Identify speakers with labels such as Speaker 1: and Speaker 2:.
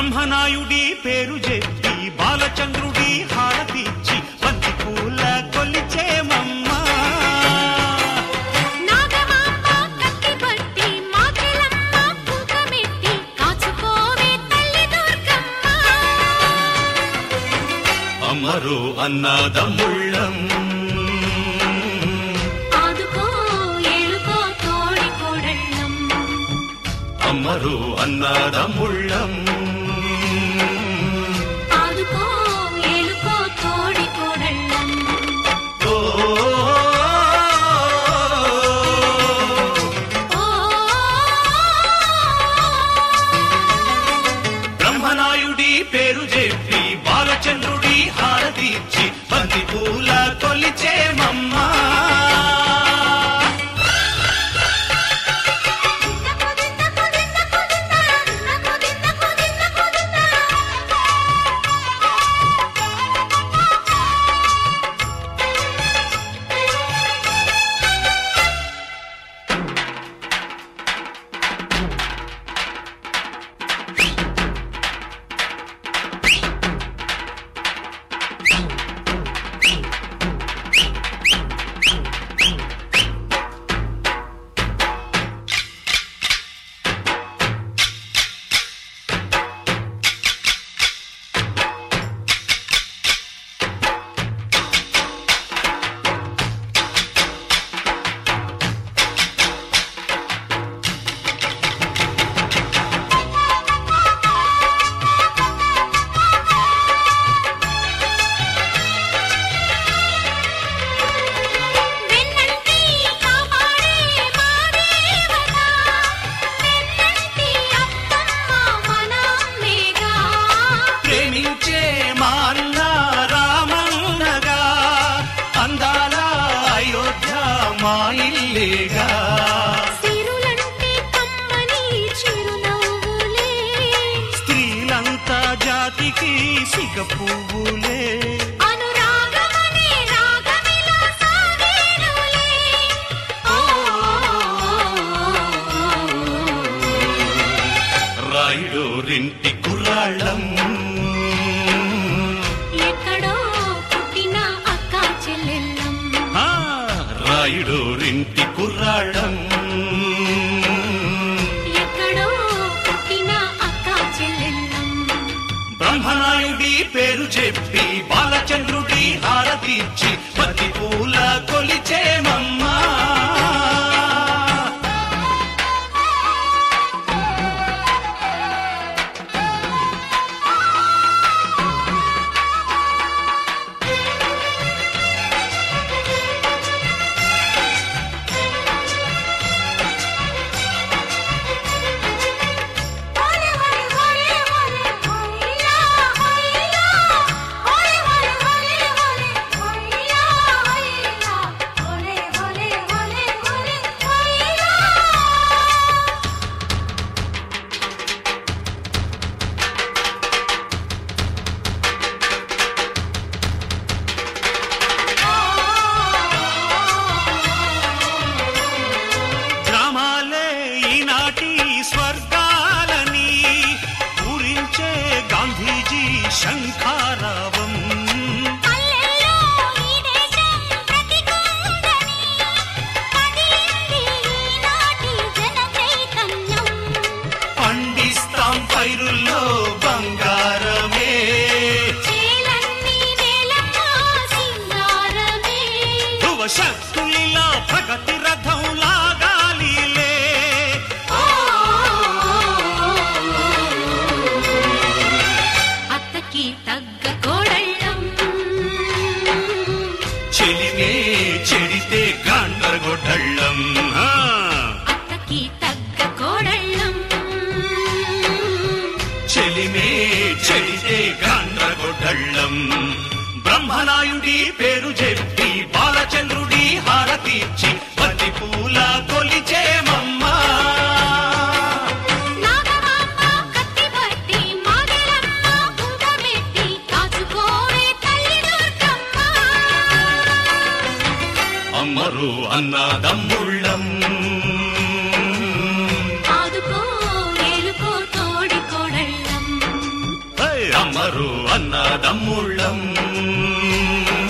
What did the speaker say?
Speaker 1: బ్రహ్మనాయుడి పేరు చెప్పి బాలచంద్రుడి హారతిచ్చి బంతి పూల కొలిచేమమ్మా
Speaker 2: నాగమాంబ కత్తి పట్టి మాచెలమ్మ కుంకమెట్టి కాచుకోవే తల్లి దుర్గమ్మ
Speaker 1: అమ్మరు అన్నదమ్ముళ్ళం
Speaker 2: ఆదుకో ఏలుకో తోడి కోడళ్ళం
Speaker 1: అమ్మరు అన్నదమ్ముళ్ళం
Speaker 2: ఆదుకో ఏలుకో తోడి కోడళ్ళం
Speaker 1: ఓ
Speaker 2: ఓ
Speaker 1: బ్రహ్మనాయుడి పేరు చెప్పి బాలచంద్రుడి హారతిచ్చి బంతి పూల కొలిచేమమ్మా
Speaker 2: వెన్నంటి కాపాడే మా దేవత వెన్నంటి అత్తమ్మ మన అమ్మేగా
Speaker 1: ప్రేమించే మా అన్న రామన్నగా అందాల అయోధ్య మా ఇల్లేగా
Speaker 2: సిరులంటే కమ్మని చిరునవ్వులే
Speaker 1: స్త్రీలంతా జాతికి సిగ పువ్వులే
Speaker 2: అనురాగమనే రాగమిలా సాగేనులే ఓ
Speaker 1: రాయుడోరింటి కుర్రాళ్ళం
Speaker 2: ఎక్కడో పుట్టిన అక్క చెల్లెళ్ళం
Speaker 1: ఆ, రాయుడోరింటి కుర్రాళ్ళం
Speaker 2: ఎక్కడో పుట్టిన అక్క చెల్లెళ్ళం
Speaker 1: బ్రహ్మనాయుడి పేరు చెప్పి బాలచంద్రుడి హారతిచ్చి పతి పూల కొలిచేమమ్మా
Speaker 2: ఓలే ఓలే ఓలే ఓలే ఓయిలా ఓయిలా ఓలే ఓలే ఓలే ఓలే ఓయిలా ఓయిలా ఓలే ఓలే ఓలే ఓలే ఓయిలా
Speaker 1: గ్రామాలే ఈనాటి స్వర్గాలని పూరించే గాంధీజీ శంఖారావం
Speaker 2: పల్లెల్లో ఈ దేశం ప్రతికూలని కదిలింది ఈనాటి జన చైతన్యం
Speaker 1: పండిస్తాం పైరుల్లో బంగారమే
Speaker 2: చేలన్నీ నేలమ్మ సింగారమే
Speaker 1: ధ్రువ శక్తులిలా ప్రగతి రథం లాగాలిలే
Speaker 2: అత్తకి తగ్గ కోడళ్ళం
Speaker 1: చెలినే చెడితే గాండరగొడ్డళ్ళం ఆ.
Speaker 2: అత్తకి తగ్గ కోడళ్ళం
Speaker 1: చెలిమే చెడితే గాండ్రగొడ్డళ్ళం బ్రహ్మనాయుడి పేరు చెప్పి బాలచంద్రుడి హారతిచ్చి పతి పూల కొలిచేమమ్మా
Speaker 2: నాగమాంబ కత్తి పట్టి మాగలమ్మ కుంకమెట్టి కాచుకోవే తల్లి దుర్గమ్మ
Speaker 1: అమ్మరు అన్నదమ్ముళ్ళం
Speaker 2: ఆదుకో ఏలుకో తోడి కోడళ్ళం
Speaker 1: అమ్మరు అన్నదమ్ముళ్ళం